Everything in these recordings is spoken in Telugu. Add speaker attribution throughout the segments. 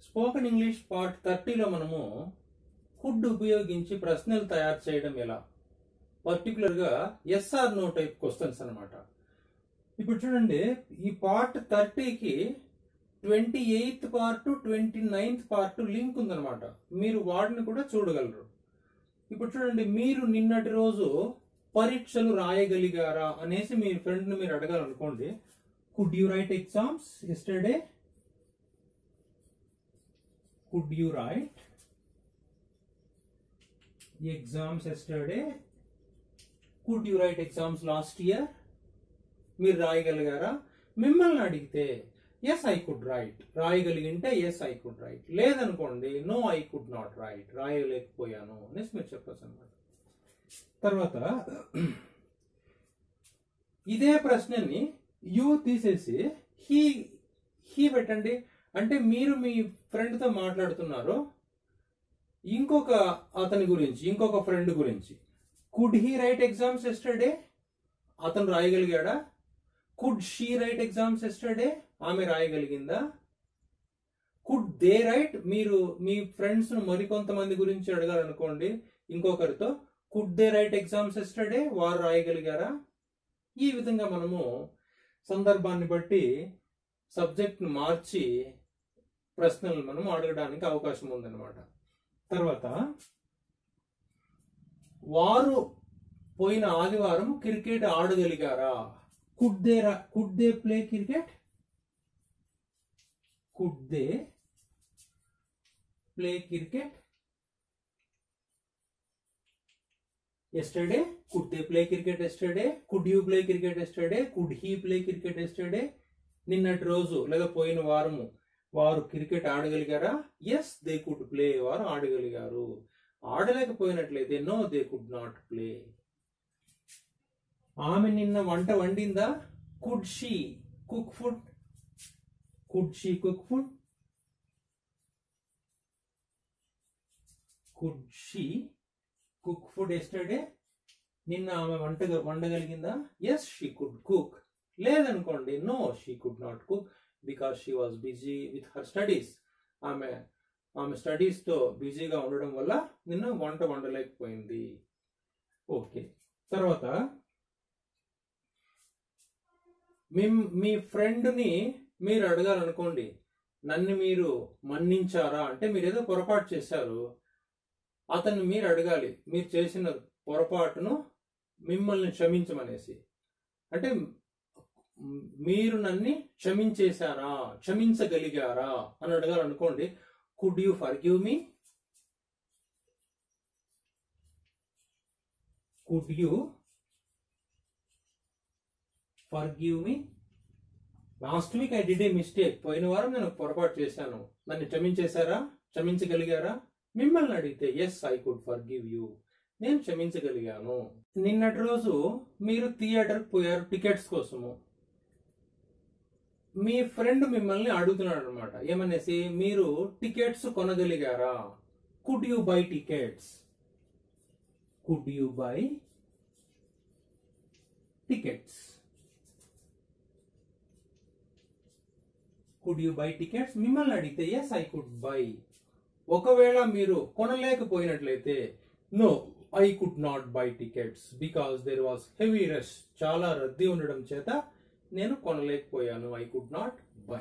Speaker 1: స్పోకెన్ ఇంగ్లీష్ పార్ట్ థర్టీలో మనము కుడ్ ఉపయోగించి ప్రశ్నలు తయారు చేయడం ఎలా పర్టికులర్గా ఎస్ఆర్ నో టైప్ క్వశ్చన్స్ అన్నమాట ఇప్పుడు చూడండి ఈ పార్ట్ థర్టీకి twenty eighth part twenty ninth part link ఉందన్నమాట మీరు వాటిని కూడా చూడగలరు ఇప్పుడు చూడండి మీరు నిన్నటి రోజు పరీక్షలు రాయగలిగారా అనేసి మీ ఫ్రెండ్ని మీరు అడగాలనుకోండి could you write exams yesterday could you write exams yesterday could you write exams last year మీరు రాయగలిగారా మిమ్మల్ని అడిగితే ఎస్ ఐ కుడ్ రైట్ రాయగలిగింటే ఎస్ ఐ కుడ్ రైట్ లేదనుకోండి no I could not write రాయలేకపోయాను అనేసి మీరు చెప్పచ్చు అనమాట తర్వాత ఇదే ప్రశ్నని యూ తీసేసి హీ హీ పెట్టండి అంటే మీరు మీ ఫ్రెండ్తో మాట్లాడుతున్నారు ఇంకొక అతని గురించి ఇంకొక ఫ్రెండ్ గురించి could he write exams yesterday అతను రాయగలిగాడా could she write exams yesterday ఆమె రాయగలిగిందా కుడ్ దే రైట్ మీరు మీ ఫ్రెండ్స్ మరికొంతమంది గురించి అడగాలనుకోండి ఇంకొకరితో could they write exams yesterday వారు రాయగలిగారా ఈ విధంగా మనము సందర్భాన్ని బట్టి సబ్జెక్ట్ను మార్చి ప్రశ్నలు మనం అడగడానికి అవకాశం ఉందన్నమాట తర్వాత వారు పోయిన ఆదివారం క్రికెట్ ఆడగలిగారా could they could they play cricket could they play cricket yesterday could they play cricket yesterday could you play cricket yesterday could he play cricket yesterday నిన్నటి రోజు లేదా పోయిన వారము వారు క్రికెట్ ఆడగలిగారా ఎస్ దే కుడ్ ప్లే వారు ఆడగలిగారు ఆడలేకపోయినట్లయితే no they could not play ఆమె నిన్న వంట వండిందా could she cook food could she cook food could she cook food yesterday నిన్న ఆమె వంట వండగలిగిందా ఎస్ షీ కుడ్ కుక్ లేదనుకోండి no she could not cook because she was busy with her studies ఆమె ఆమె స్టడీస్తో బిజీగా ఉండడం వల్ల నిన్న వంట వండలేకపోయింది ఓకే తర్వాత మీ మీ ఫ్రెండ్ని మీరు అడగాలనుకోండి నన్ను మీరు మన్నించారా అంటే మీరు ఏదో పొరపాటు చేశారు అతన్ని మీరు అడగాలి మీరు చేసిన పొరపాటును మిమ్మల్ని క్షమించమనేసి అంటే మీరు నన్ను క్షమించేశారా క్షమించగలిగారా అని అడగాలనుకోండి could you forgive me could you forgive me last week I did a mistake పోయిన వారం నేను పొరపాటు చేశాను నన్ను క్షమించేశారా క్షమించగలిగారా మిమ్మల్ని అడిగితే yes I could forgive you నేను క్షమించగలిగాను నిన్నటి రోజు మీరు థియేటర్కి పోయారు టికెట్స్ కోసము మీ ఫ్రెండ్ మిమ్మల్ని అడుగుతున్నాడు అనమాట ఏమనేసి మీరు టికెట్స్ కొనగలిగారా could you buy tickets could you buy tickets could you buy tickets మిమ్మల్ని అడిగితే ఎస్ ఐ కుడ్ బై ఒకవేళ మీరు కొనలేకపోయినట్లయితే no I could not buy tickets because there was heavy rush చాలా రద్దీ ఉండడం చేత నేను కొనలేకపోయాను ఐ కుడ్ నాట్ బై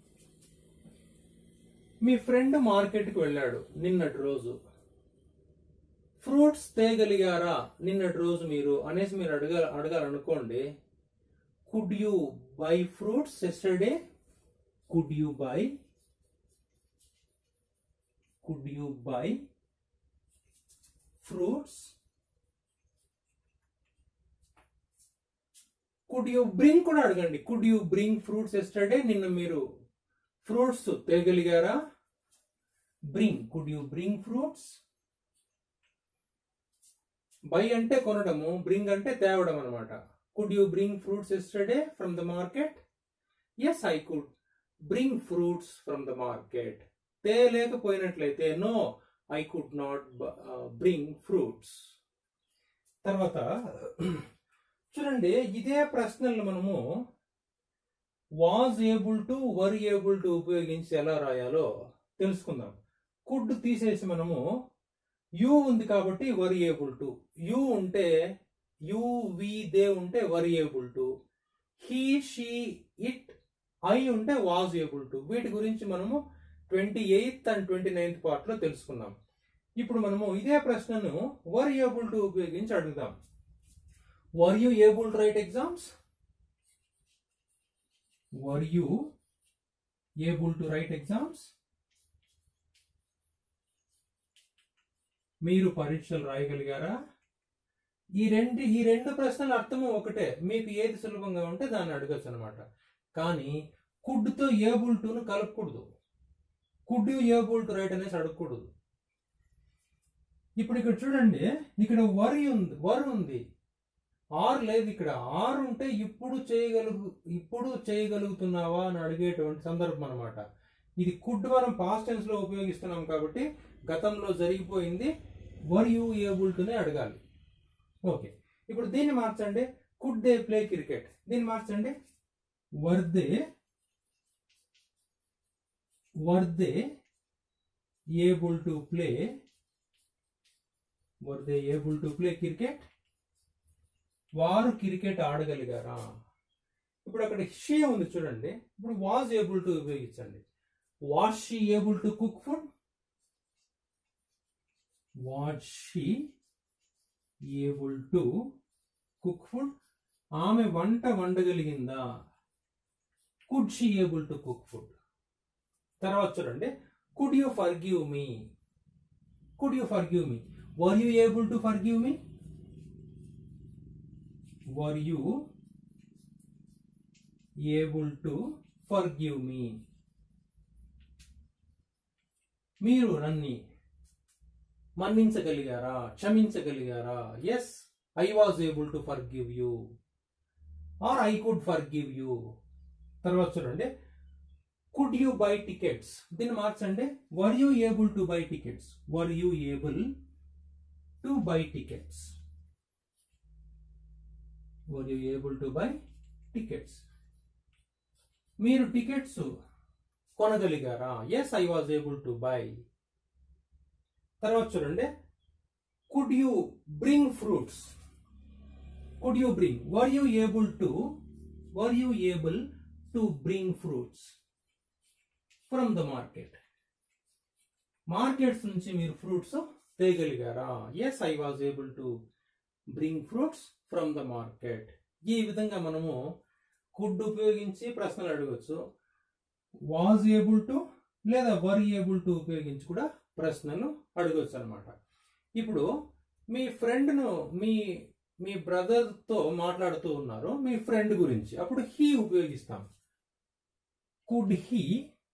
Speaker 1: మీ ఫ్రెండ్ మార్కెట్కి వెళ్ళాడు నిన్నటి రోజు ఫ్రూట్స్ తేగలిగారా నిన్నటి రోజు మీరు అనేసి మీరు అడగ అడగాలనుకోండి could you buy fruits yesterday could you buy could you buy fruits could you bring కూడా అడగండి could you bring fruits yesterday నిన్న మీరు ఫ్రూట్స్ తేగలిగారా bring could you bring fruits buy అంటే కొనడము బ్రింగ్ అంటే తేవడం అనమాట could you bring fruits yesterday from the market yes I could bring fruits from the market తేలేకపోయినట్లయితే no I could not bring fruits తర్వాత చూడండి ఇదే ప్రశ్నలు మనము was able to were able to ఉపయోగించి ఎలా రాయాలో తెలుసుకుందాం కుడ్ తీసేసి మనము యు ఉంది కాబట్టి వర్ ఏబుల్ టు యు ఉంటే యు వి దే ఉంటే were able to he she it I ఉంటే వాజ్ ఏబుల్ టు వీటి గురించి మనము twenty eighth and twenty ninth part లో తెలుసుకున్నాం ఇప్పుడు మనము ఇదే ప్రశ్నను వర్ ఏబుల్ టు ఉపయోగించి అడుగుదాం were you able to write exams were you able to write exams మీరు పరీక్షలు రాయగలిగారా ఈ రెండు ఈ రెండు ప్రశ్నల అర్థము ఒకటే మీకు ఏది సులభంగా ఉంటే దాన్ని అడగచ్చు అనమాట కానీ కుడ్తో ఏబుల్ టును కలపకూడదు could you able to write అనేసి అడగకూడదు ఇప్పుడు ఇక్కడ చూడండి ఇక్కడ వర్ ఉంది వర్ ఉంది ఆర్ లేదు ఇక్కడ ఆర్ ఉంటే ఇప్పుడు చేయగలుగు ఇప్పుడు చేయగలుగుతున్నావా అని అడిగేటువంటి సందర్భం అనమాట ఇది కుడ్ మనం పాస్ట్ టెన్స్ లో ఉపయోగిస్తున్నాం కాబట్టి గతంలో జరిగిపోయింది వర్ యూ ఏబుల్ టునే అడగాలి ఓకే ఇప్పుడు దీన్ని మార్చండి కుడ్ దే ప్లే క్రికెట్ దీన్ని మార్చండి were they were they able to play were they able to play cricket వారు క్రికెట్ ఆడగలిగారా ఇప్పుడు అక్కడ షీ ఉంది చూడండి ఇప్పుడు వాజ్ ఏబుల్ టు ఉపయోగించండి was she able to cook food was she able to cook food ఆమె వంట వండగలిగిందా could she able to cook food తర్వాత చూడండి could you forgive me could you forgive me were you able to forgive me were you able to forgive me మీరు నన్ని మన్నించగలిగారా క్షమించగలిగారా yes I was able to forgive you or I could forgive you తర్వాత చూడండి కుడ్ యూ బై టికెట్స్ దీన్ని మార్చండి were you able to buy tickets were you able to buy tickets were you able to buy tickets మీరు టికెట్స్ కొనగలిగారా yes I was able to buy తర్వాత చూడండి could you bring fruits could you bring were you able to were you able to bring fruits from the market markets నుంచి మీరు ఫ్రూట్స్ తేయగలిగారా yes I was able to bring fruits from the market ఈ విధంగా మనము కుడ్ ఉపయోగించి ప్రశ్నలు అడగచ్చు వాజ్ ఏబుల్ టు లేదా వర్ ఏబుల్ టు ఉపయోగించి కూడా ప్రశ్నలు అడగచ్చు అనమాట ఇప్పుడు మీ ఫ్రెండ్ను మీ మీ బ్రదర్తో మాట్లాడుతూ ఉన్నారు మీ ఫ్రెండ్ గురించి అప్పుడు హీ ఉపయోగిస్తాం కుడ్ హీ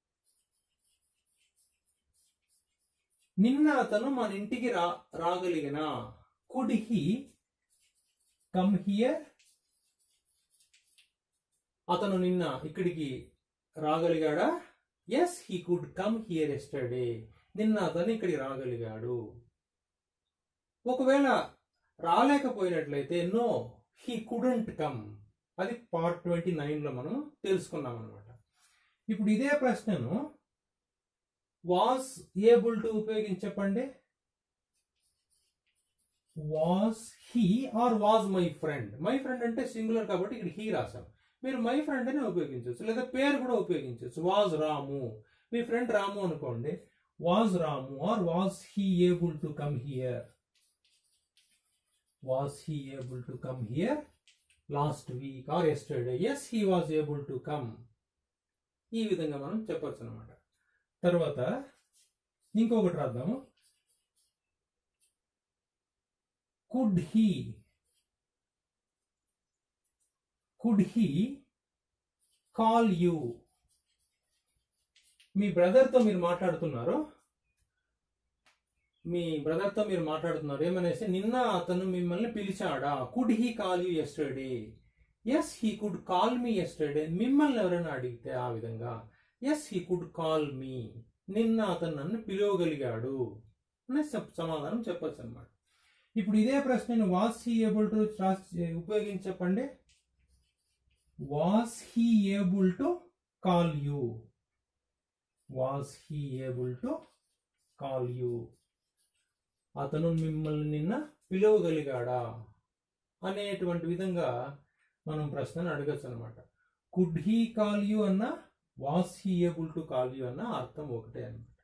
Speaker 1: నిన్న అతను మన ఇంటికి రా రాగలిగిన కుడ్ హీ కమ్ హియర్ అతను నిన్న ఇక్కడికి రాగలిగాడా yes he could come here yesterday నిన్న అతను ఇక్కడికి రాగలిగాడు ఒకవేళ రాలేకపోయినట్లయితే నో హీ కుడెంట్ కమ్ అది పార్ట్ ట్వంటీ నైన్లో మనం తెలుసుకున్నాం అనమాట ఇప్పుడు ఇదే ప్రశ్నను వాస్ ఏబుల్ టు ఉపయోగించి చెప్పండి was he or was my friend my friend అంటే సింగులర్ కాబట్టి ఇక్కడ హీ రాసాం మీరు మై ఫ్రెండ్ అని ఉపయోగించవచ్చు లేదా పేరు కూడా ఉపయోగించవచ్చు was Ramu me friend Ramu అనుకోండి was Ramu or was he able to come here was he able to come here last week or yesterday yes he was able to come ఈ విధంగా మనం చెప్పొచ్చు అనమాట తర్వాత ఇంకొకటి రాద్దాము could he could he call you మీ బ్రదర్తో మీరు మాట్లాడుతున్నారు మీ బ్రదర్తో మీరు మాట్లాడుతున్నారు ఏమనేసి నిన్న అతను మిమ్మల్ని పిలిచాడా could he call you yesterday yes he could call me yesterday మిమ్మల్ని ఎవరైనా అడిగితే ఆ విధంగా yes he could call me నిన్న అతను నన్ను పిలవగలిగాడు అనే చెప్- సమాధానం చెప్పొచ్చు అనమాట ఇప్పుడు ఇదే ప్రశ్నను వాస్ హీ ఏబుల్ టు ఉపయోగించి చెప్పండి was he able to call you was he able to call you అతను మిమ్మల్ని నిన్న పిలవగలిగాడా అనేటువంటి విధంగా మనం ప్రశ్నను అడగచ్చు అనమాట కుడ్ హీ కాల్ యూ అన్న was he able to call you అన్న అర్థం ఒకటే అనమాట